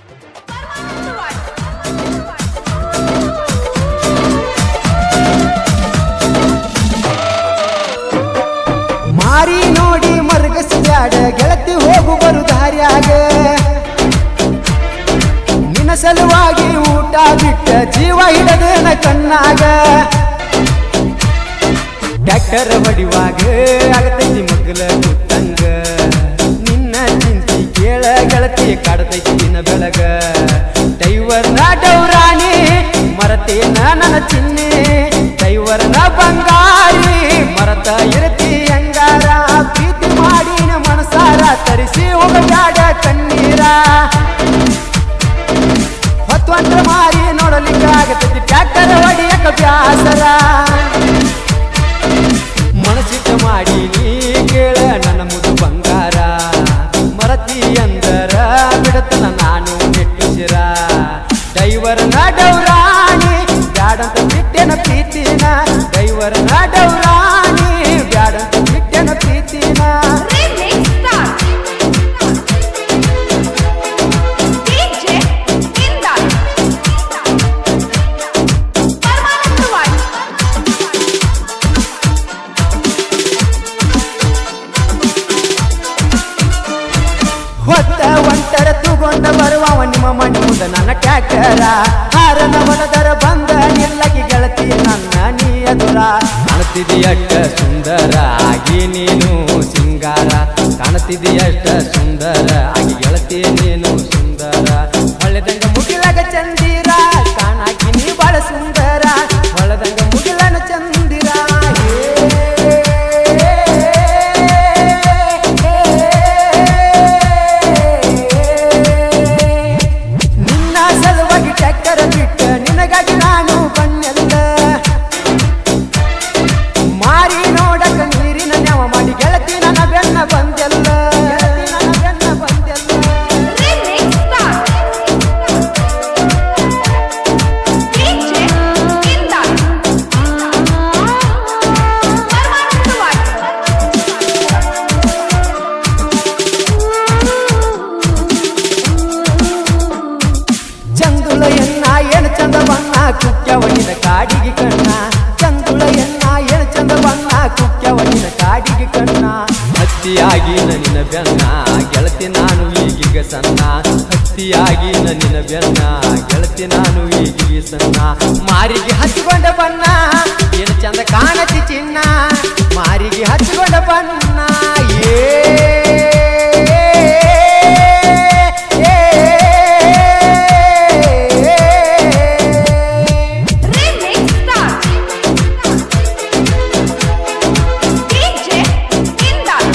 ಮಾರಿ ನೋಡಿ ಮರಗಸಿದ್ಯಾಡ ಗೆಳತಿ ಹೋಗು ಬರು ದಾರ್ಯಾಗ ನಿನ್ನ ಸಲುವಾಗಿ ಊಟ ಬಿಟ್ಟ ಜೀವ ಹಿಡದೇನ ಕಣ್ಣಾಗ ಟ್ಯಾಕ್ಟರ್ ಹೊಡಿವಾಗ ಆಗತೈತಿ ಮಗ್ಲ ಗುತ್ತಂಗ ನಿನ್ನ ಚಿಂತಿ ಕೇಳ ಗೆಳತಿ ಕಾಡತೈತಿ ದಿನ ಬೆಳಗ ಡೈವರ್ನ ಡೌರಾಣಿ ಮರತೇನ ನನ್ನ ಚಿನ್ನೆ ಡೈವರ್ನ ಬಂಗಾರಿ ಮರತ ಇರತಿ ಅಂಗಾರ ಪ್ರೀತಿ ಮಾಡಿನ ಮನಸಾರ ತರಿಸಿ ಹೋಗಬ್ಯಾಡ ಕಣ್ಣೀರ ಹೊತ್ತುವಂತ್ರ ಮಾರಿ ನೋಡಲಿಕ್ಕೆ ಆಗತೈತಿ ಟ್ಯಾಕ್ಟರ್ ಹೊಡಿಯಕ ಬ್ಯಾಸರ ಮನಸ್ಸಿಟ್ಟ ಮಾಡಿ ನೀ ಕೇಳ ನನ್ನ ಮುದು ಬಂಗಾರ ಮರತಿ ಅಂದರ ಬಿಡತನ ನಾನು ನೆಟ್ಟಿಸಿರ ಡೈವರ್ನ ಡೌರಾಣಿ ಬ್ಯಾಡಂತ ಬಿಟ್ಟೆನ ಪ್ರೀತಿನ ಡೈವರ್ನ ಡೌರಾಣಿ ಬ್ಯಾಡಂತ ಬಿಟ್ಟೆನ ಪ್ರೀತಿನ Remix Start. DJ Indal. Permanent White. ಹೊತ್ತ ಒಂಟರ ತಗೊಂಡ ಬರುವವ ನಿಮ್ಮ ಮಣ್ಣು ಮುಂದ ನನ್ನ ಟ್ಯಾಕ್ಟರ ಹಾರನ ಹೊಲದರ ಬಂದ ನಿಲ್ಲಗಿ ಗೆಳತಿ ನನ್ನ ನೀ ಎದುರ ಕಾಣುತ್ತಿದೆಯಷ್ಟ ಸುಂದರ ಆಗಿ ನೀನು ಸಿಂಗಾರ ಕಾಣುತ್ತಿದೆಯಷ್ಟ ಸುಂದರ ಆಗಿ ಗೆಳತಿ ನೀನು ಸುಂದರ ಹೊಳೆದಂಗ ಮುಗಿಲಗ ಚಂದಿರ ಕಾಣಾಕಿ ನೀ ಬಾಳ ಸುಂದರ ಹೊಳೆದಂಗ ಮುಗಿಲನ ಚಂದಿರ ನಿನ್ನ ಸಲುವಾಗಿ ಟ್ಯಾಕ್ಟರ್ ಬಿಟ್ಟ ನಿನಗಾಗಿ ನಾನು ಬಣ್ಣೆಲ್ಲ ಮಾರಿ ನೋಡಕ ನೀರಿನ ನೆವ ಮಾಡಿ ಗೆಳತಿ ನನ್ನ ಬೆನ್ನ ಬಂದೆಲ್ಲ ಗೆಳತಿ ನನ್ನ ಬೆನ್ನ ಬಂದೆಲ್ಲ Remix Start. DJ Indal. Permanent White. ಚಂದುಳ ಎನ್ನ ಏನು ಚಂದ ಬಣ್ಣ ಕುಕ್ಯವನಿನ ಕಾಡಿಗೆ ಕಣ್ಣ ಚಂದುಳ ಎನ್ನ ಏನು ಚಂದ ಬಣ್ಣ ಕುಕ್ಯವನಿನ ಕಾಡಿಗೆ ಕಣ್ಣ ಹತ್ತಿಯಾಗಿ ನಿನ್ನ ಬೆನ್ನ ಗೆಳತಿ ನಾನು ಈಗೀಗ ಸಣ್ಣ ಹತ್ತಿಯಾಗಿ ನಿನ್ನ ಬೆನ್ನ ಗೆಳತಿ ನಾನು ಈಗೀಗ ಸಣ್ಣ ಮಾರಿಗೆ ಹಚ್ಚಿಕೊಂಡ ಬಣ್ಣ ಏನು ಚಂದ ಕಾಣತಿ ಚಿನ್ನ ಮಾರಿಗೆ ಹಚ್ಚಿಕೊಂಡ ಬಣ್ಣ ಏ Remix Start. DJ Indal.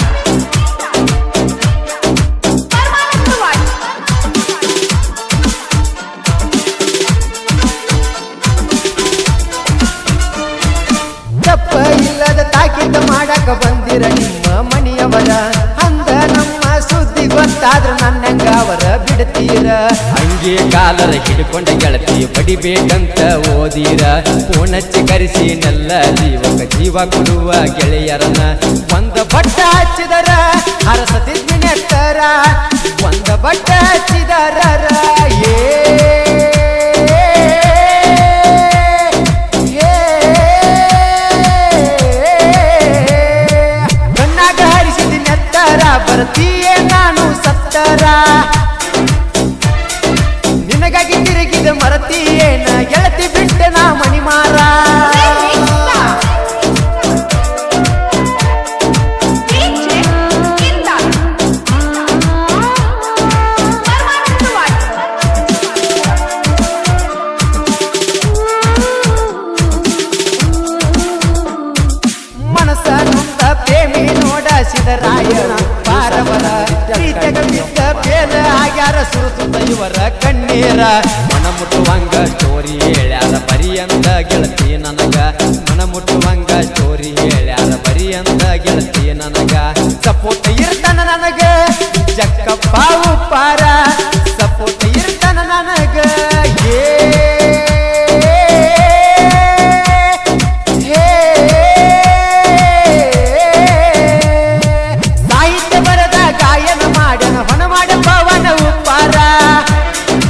Permanent White. ತಪ್ಪ ಇಲ್ಲದ ತಾಕಿದ ಮಾಡಕ ಬಂದಿರ ನಿಮ್ಮ ಮನೆಯವರ ಅಂದ ನಮ್ಮ ಸುದ್ದಿ ಗೊತ್ತಾದ್ರ ನನ್ನಂಗ ಅವರ ಬಿಡ್ತೀರ ಹಂಗೆ ಕಾಲರ ಹಿಡ್ಕೊಂಡ ಗೆಳತಿ ಬಡಿಬೇಕಂತ ಓದಿರ ಫೋನಚ್ಚಿ ಕರೆಸಿ ನೆಲ್ಲ ಜೀವಕ ಜೀವ ಕೊಡುವ ಗೆಳೆಯರನ ಒಂದ ಬಟ್ಟ ಹಚ್ಚಿದರ ಹರಸತಿದ್ವಿ ನೆತ್ತರ ಒಂದ ಬಟ್ಟ ಹಚ್ಚಿದರ ಏ ಕಣ್ಣಾಗ ಹರಿಸಿದ ನೆತ್ತರ ಬರ್ತೀಯೇ ನಾನು ಸತ್ತರ ನಿನಗಾಗಿ ತಿರುಗಿದ ಮರತೀಯೇನ ಗೆಳತಿ ಬಿಟ್ಟೆ ನಾ ಮಣಿಮಾರ Remix Start. DJ Indal. Permanent White. ಮನಸ ನೊಂದ ಪ್ರೇಮಿ ನೋಡ ಸಿದರಾಯಣ ಪಾರವರ ಪ್ರೀತಿಗ ಬಿದ್ದ ಬೇಲ ಆಗ್ಯಾರ ಸುರುಸುತ್ತ ಇವರ ಕಣ್ಣೀರ ಮನ ಮುಟ್ಟುವಂಗ ಸ್ಟೋರಿ ಹೇಳ್ಯಾರ ಬರಿ ಅಂದ ಗೆಳತಿ ನನಗ ಮನ ಮುಟ್ಟುವಂಗ ಸ್ಟೋರಿ ಹೇಳ್ಯಾರ ಬರಿ ಅಂದ ಗೆಳತಿ ನನಗ ಸಪೋರ್ಟ್ ಇರ್ತಾನ ನನಗ ಜಕ್ಕಪ್ಪ ಉಪ್ಪಾರ ಸಪೋರ್ಟ್ ಇರ್ತಾನ ನನಗ ಏ ಸಾಹಿತ್ಯ ಬರದ ಗಾಯನ ಮಾಡನ ಹೊಣ ಮಾಡ ಪವನ ಉಪ್ಪಾರ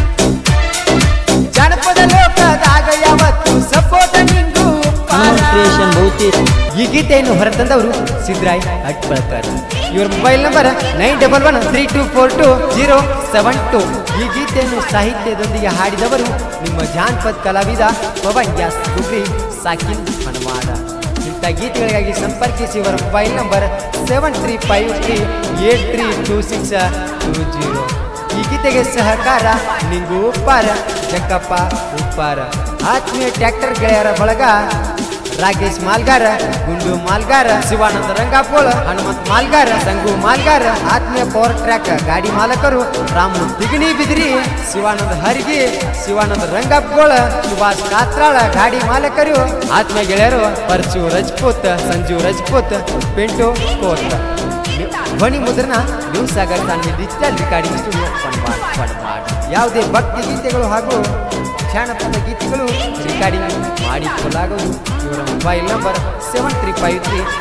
ಕ್ರಿಯೇಷನ್ ಬಹುತಿ ಈ ಗೀತೆಯನ್ನು ಹೊರತಂದವರು ಸಿದ್ರಾಯ್ ಅಟ್ಪಳಕರ್ ಇವರ mobile number nine double one three two four two zero seven two ಈ ಗೀತೆಯನ್ನು ಸಾಹಿತ್ಯದೊಂದಿಗೆ ಹಾಡಿದವರು ನಿಮ್ಮ ಜಾನಪದ ಕಲಾವಿದ ಪವನ್ ಗ್ಯಾಸ್ ಗುಬ್ರಿ ಸಾಕಿನ್ ಹನುಮಾನ ಇಂಥ ಗೀತೆಗಳಿಗಾಗಿ ಸಂಪರ್ಕಿಸಿ ಇವರ mobile number seven three five three eight three two six two zero ಈ ಗೀತೆಗೆ ಸಹಕಾರ ನಿಂಗು ಉಪ್ಪಾರ ಜಕ್ಕಪ್ಪ ಉಪ್ಪಾರ ಆತ್ಮೀಯ ಟ್ರ್ಯಾಕ್ಟರ್ ಗೆಳೆಯರ ಬಳಗ ರಾಕೇಶ್ ಮಾಲ್ಗಾರ ಗುಂಡು ಮಾಲ್ಗಾರ ಶಿವಾನಂದ ರಂಗಾಪೋಳ ಹನುಮಂತ್ ಮಾಲ್ಗಾರ ಸಂಗು ಮಾಲ್ಗಾರ ಆತ್ಮೀಯ ಪವರ್ ಟ್ರ್ಯಾಕ್ ಗಾಡಿ ಮಾಲಕರು ರಾಮು ಬಿಗಿನಿ ಬಿದಿರಿ ಶಿವಾನಂದ ಹರಿಗಿ ಶಿವಾನಂದ ರಂಗಪ್ಪಗೋಳ ಸುಭಾಷ್ ಕಾತ್ರಾಳ ಗಾಡಿ ಮಾಲಕರು ಆತ್ಮೀಯ ಗೆಳೆಯರು ಪರ್ಚು ರಜಪೂತ್ ಸಂಜು ರಜಪೂತ್ ಪಿಂಟು ಕೋತ್ ಧ್ವನಿ ಮುದ್ರಣ new Sagar Tanvi digital recording studio Panwad Panwad ಯಾವುದೇ ಭಕ್ತಿ ಗೀತೆಗಳು ಹಾಗೂ ಜಾನಪದ ಗೀತೆಗಳು ರೆಕಾರ್ಡಿಂಗ್ ಮಾಡಿಕೊಳ್ಳಲಾಗುವುದು ಇವರ mobile number seven three five three